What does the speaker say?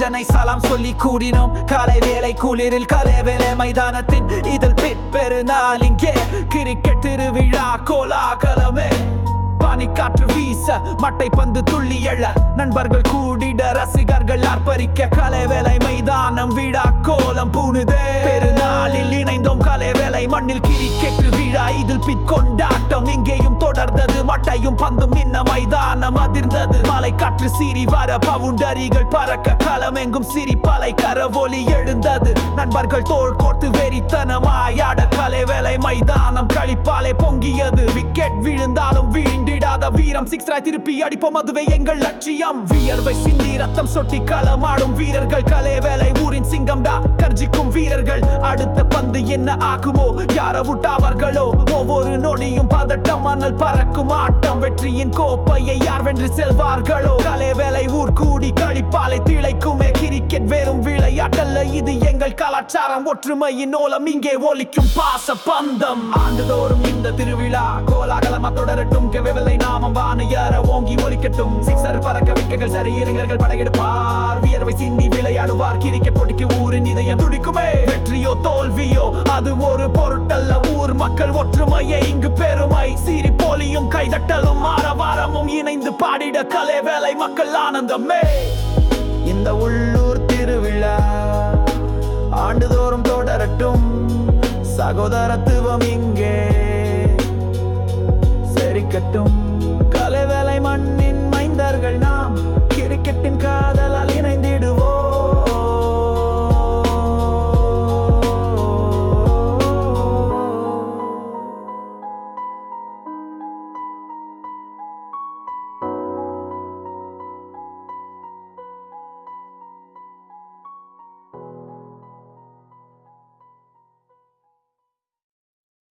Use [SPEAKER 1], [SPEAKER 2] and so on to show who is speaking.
[SPEAKER 1] ராஜனை சலாம் சொல்லி கூடினோம் காலை வேலை குளிரில் கலை வேலை மைதானத்தின் இதில் பிட் பெருநாள் இங்கே கிரிக்கெட் திருவிழா கோலாகலமே பனிக்காற்று வீச மட்டை பந்து துள்ளி எழ நண்பர்கள் கூடிட ரசிகர்கள் ஆர்ப்பரிக்க கலை வேலை மைதானம் விழா கோலம் பூணுதே பெருநாளில் இணைந்தோம் கலை வேலை மண்ணில் கிரிக்கெட் விழா இதில் பிட் கொண்டாட்டம் இங்கேயும் தொடர்ந்தது மட்டையும் பந்தும் இன்ன மைதானம் அதிர்ந்தது மலை காற்று சீறி வர பவுண்டரிகள் பறக்க களம் எங்கும் சிரிப்பலை கரவொலி எழுந்தது நண்பர்கள் தோள் கோர்த்து வெறித்தனமாயாட கலை வேலை மைதானம் கழிப்பாலே பொங்கியது விக்கெட் விழுந்தாலும் வீண்டிடாத வீரம் சிக்ஸ் திருப்பி அடிப்போம் அதுவே எங்கள் லட்சியம் வியர்வை சிந்தி ரத்தம் சொட்டி களமாடும் வீரர்கள் கலை வேலை ஊரின் சிங்கம் டா கர்ஜிக்கும் வீரர்கள் அடுத்த பந்து என்ன ஆகுமோ யார விட்டாவர்களோ ஒவ்வொரு நொடியும் பதட்டம் மணல் பறக்கும் ஆட்டம் வெற்றியின் கோப்பையை யார் வென்று செல்வார்களோ கலை வேலை ஊர் கூடி கழிப்பாலை திளைக்குமே கிரிக்கெட் வெறும் விளையாட்டல்ல இது எங்கள் கலாச்சாரம் ஒற்றுமையின் ஓலம் இங்கே ஒலிக்கும் பாச பந்தம் ஆண்டுதோறும் இந்த திருவிழா கோலாகலமா தொடரட்டும் கெவலை நாமம் வானையற ஓங்கி ஒலிக்கட்டும் சிக்ஸர் பறக்க விக்கெட்கள் சரி இளைஞர்கள் படையெடுப்பார் வியர்வை சிந்தி விளையாடுவார் கிரிக்கெட் போட்டிக்கு ஊரின் இதயம் துடிக்குமே வெற்றியோ தோல்வியோ அது ஒரு பொருட்டல்ல ஊர் மக்கள் ஒற்றுமையை இங்கு பெருமை சீரி போலியும் கைதட்டலும் ஆரவாரமும் இணைந்து பாடிட கலை வேலை மக்கள் ஆனந்தமே இந்த உள்ளூர் திருவிழா ஆண்டுதோறும் தொடரட்டும் சகோதரத்துவம் இங்கே